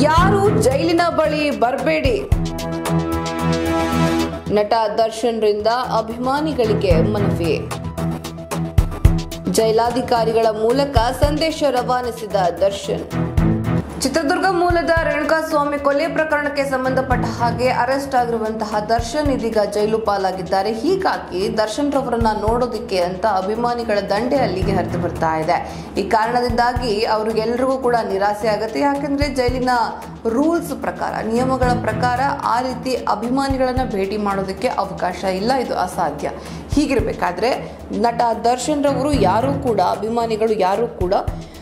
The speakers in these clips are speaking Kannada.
ಯಾರು ಜೈಲಿನ ಬಳಿ ಬರಬೇಡಿ ನಟ ದರ್ಶನ್ರಿಂದ ಅಭಿಮಾನಿಗಳಿಗೆ ಮನವಿ ಜೈಲಾಧಿಕಾರಿಗಳ ಮೂಲಕ ಸಂದೇಶ ರವಾನಿಸಿದ ದರ್ಶನ್ ಚಿತ್ರದುರ್ಗ ಮೂಲದ ರೇಣುಕಾಸ್ವಾಮಿ ಕೊಲೆ ಪ್ರಕರಣಕ್ಕೆ ಸಂಬಂಧಪಟ್ಟ ಹಾಗೆ ಅರೆಸ್ಟ್ ಆಗಿರುವಂತಹ ದರ್ಶನ್ ಇದೀಗ ಜೈಲು ಪಾಲಾಗಿದ್ದಾರೆ ಹೀಗಾಗಿ ದರ್ಶನ್ ರವರನ್ನ ನೋಡೋದಿಕ್ಕೆ ಅಂತ ಅಭಿಮಾನಿಗಳ ದಂಡೆ ಅಲ್ಲಿಗೆ ಹರಿದು ಬರ್ತಾ ಇದೆ ಈ ಕಾರಣದಿಂದಾಗಿ ಅವ್ರಿಗೆಲ್ರಿಗೂ ಕೂಡ ನಿರಾಸೆ ಆಗುತ್ತೆ ಯಾಕೆಂದ್ರೆ ಜೈಲಿನ ರೂಲ್ಸ್ ಪ್ರಕಾರ ನಿಯಮಗಳ ಪ್ರಕಾರ ಆ ರೀತಿ ಅಭಿಮಾನಿಗಳನ್ನ ಭೇಟಿ ಮಾಡೋದಕ್ಕೆ ಅವಕಾಶ ಇಲ್ಲ ಇದು ಅಸಾಧ್ಯ ಹೀಗಿರಬೇಕಾದ್ರೆ ನಟ ದರ್ಶನ್ ರವರು ಯಾರೂ ಕೂಡ ಅಭಿಮಾನಿಗಳು ಯಾರೂ ಕೂಡ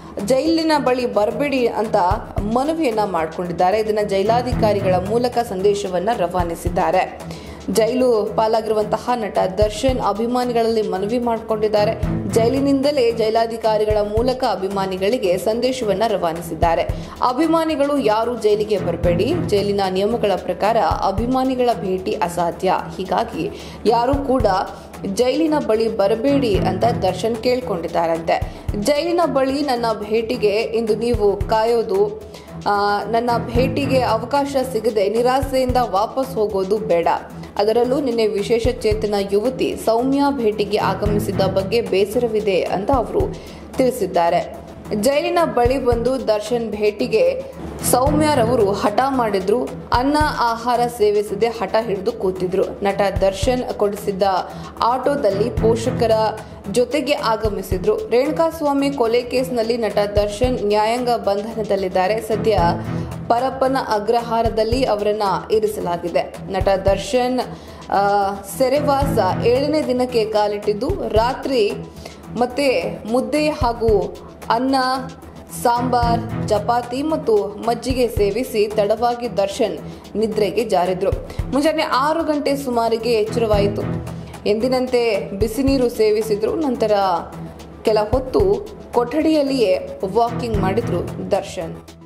ಜೈಲಿನ ಬಳಿ ಬರಬೇಡಿ ಅಂತ ಮನವಿಯನ್ನ ಮಾಡಿಕೊಂಡಿದ್ದಾರೆ ಇದನ್ನ ಜೈಲಾಧಿಕಾರಿಗಳ ಮೂಲಕ ಸಂದೇಶವನ್ನ ರವಾನಿಸಿದ್ದಾರೆ ಜೈಲು ಪಾಲಾಗಿರುವಂತಹ ನಟ ದರ್ಶನ್ ಅಭಿಮಾನಿಗಳಲ್ಲಿ ಮನವಿ ಮಾಡಿಕೊಂಡಿದ್ದಾರೆ ಜೈಲಿನಿಂದಲೇ ಜೈಲಾಧಿಕಾರಿಗಳ ಮೂಲಕ ಅಭಿಮಾನಿಗಳಿಗೆ ಸಂದೇಶವನ್ನ ರವಾನಿಸಿದ್ದಾರೆ ಅಭಿಮಾನಿಗಳು ಯಾರು ಜೈಲಿಗೆ ಬರಬೇಡಿ ಜೈಲಿನ ನಿಯಮಗಳ ಪ್ರಕಾರ ಅಭಿಮಾನಿಗಳ ಭೇಟಿ ಅಸಾಧ್ಯ ಹೀಗಾಗಿ ಯಾರು ಕೂಡ ಜೈಲಿನ ಬಳಿ ಬರಬೇಡಿ ಅಂತ ದರ್ಶನ್ ಕೇಳ್ಕೊಂಡಿದ್ದಾರಂತೆ ಜೈಲಿನ ಬಳಿ ನನ್ನ ಭೇಟಿಗೆ ಇಂದು ನೀವು ಕಾಯೋದು ಆ, ನನ್ನ ಭೇಟಿಗೆ ಅವಕಾಶ ಸಿಗದೆ ನಿರಾಸೆಯಿಂದ ವಾಪಸ್ ಹೋಗೋದು ಬೇಡ ಅದರಲ್ಲೂ ನಿನ್ನೆ ವಿಶೇಷ ಚೇತನ ಯುವತಿ ಸೌಮ್ಯ ಭೇಟಿಗೆ ಆಗಮಿಸಿದ ಬಗ್ಗೆ ಬೇಸರವಿದೆ ಅಂತ ಅವರು ತಿಳಿಸಿದ್ದಾರೆ ಜೈಲಿನ ಬಳಿ ಬಂದು ದರ್ಶನ್ ಭೇಟಿಗೆ ಸೌಮ್ಯರವರು ಹಠ ಮಾಡಿದ್ರು ಅನ್ನ ಆಹಾರ ಸೇವಿಸದೆ ಹಠ ಹಿಡಿದು ಕೂತಿದ್ರು ನಟ ದರ್ಶನ್ ಕೊಡಿಸಿದ್ದ ಆಟೋದಲ್ಲಿ ಪೋಷಕರ ಜೊತೆಗೆ ಆಗಮಿಸಿದ್ರು ರೇಣುಕಾಸ್ವಾಮಿ ಕೊಲೆ ಕೇಸ್ನಲ್ಲಿ ನಟ ದರ್ಶನ್ ನ್ಯಾಯಾಂಗ ಬಂಧನದಲ್ಲಿದ್ದಾರೆ ಸದ್ಯ ಪರಪ್ಪನ ಅಗ್ರಹಾರದಲ್ಲಿ ಅವರನ್ನ ಇರಿಸಲಾಗಿದೆ ನಟ ದರ್ಶನ್ ಆ, ಸೆರೆವಾಸ ಏಳನೇ ದಿನಕ್ಕೆ ಕಾಲಿಟ್ಟಿದ್ದು ರಾತ್ರಿ ಮತ್ತೆ ಮುದ್ದೆ ಹಾಗೂ ಅನ್ನ ಸಾಂಬಾರ್ ಚಪಾತಿ ಮತ್ತು ಮಜ್ಜಿಗೆ ಸೇವಿಸಿ ತಡವಾಗಿ ದರ್ಶನ್ ನಿದ್ರೆಗೆ ಜಾರಿದ್ರು ಮುಂಜಾನೆ ಆರು ಗಂಟೆ ಸುಮಾರಿಗೆ ಎಚ್ಚರವಾಯಿತು ಎಂದಿನಂತೆ ಬಿಸಿ ನೀರು ಸೇವಿಸಿದ್ರು ನಂತರ ಕೆಲ ಹೊತ್ತು ಕೊಠಡಿಯಲ್ಲಿಯೇ ವಾಕಿಂಗ್ ಮಾಡಿದ್ರು ದರ್ಶನ್